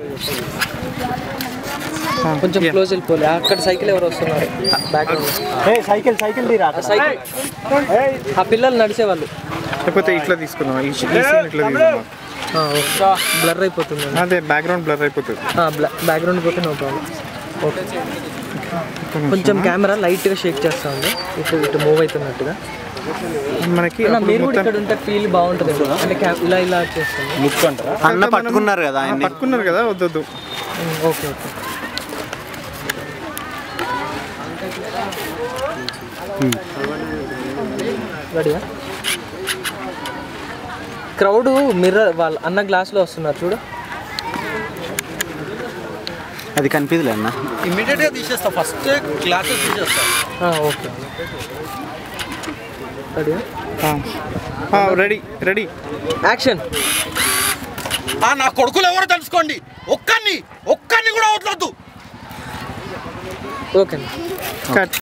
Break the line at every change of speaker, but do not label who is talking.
కొంచెం క్లోజ్ వెళ్ళిపోలే అక్కడ సైకిల్ ఎవరు వస్తున్నారు బ్యాక్గ్రౌండ్
సైకిల్ సైకిల్ తీరా
సైకిల్ ఆ పిల్లలు నడిచేవాళ్ళు
లేకపోతే ఇట్లా తీసుకుందాం ఈ ఈ scene ఇట్లా తీసుకుందాం
బ్లర్ అయిపోతుంది
అదే బ్యాక్గ్రౌండ్ బ్లర్ అయిపోతుంది
బ్యాక్గ్రౌండ్ పోతే నో ప్రాబ్లం ఓకే కొంచెం కెమెరా లైట్గా షేక్ చేస్తా ఉంది ఇటు ఇటు మూవ్ అవుతున్నట్టుగా
మనకి
అన్న,
అప్పుడు
మీరు కూడా
మొత్తం
ఇక్కడ ఉంటే ఫీల్ బాగుంటుంది అంటే క్యా- ఇలా ఇలా చేస్తుంది
అన్న పట్టుకున్నారు కదా
ఆ,
ఆయన్ని
పట్టుకున్నారు కదా వద్దొద్దు
ఓకే ఓకే రెడీయా క్రౌడ్ మిర్రర్ వాళ్ళ అన్న గ్లాస్లో వస్తున్నారు చూడు
అది కనిపించలే అన్న
ఇమీడియట్గా తీసేస్తా ఫస్ట్ క్లాసెస్ తీసేస్తా
ఆ, ఓకే రెడీయా
రెడీ రెడీ
యాక్షన్
ఆ, నా కొడుకులు ఎవరో తెలుసుకోండి ఒక్కరిని ఒక్కరిని కూడా వదలొద్దు
ఓకే
కట్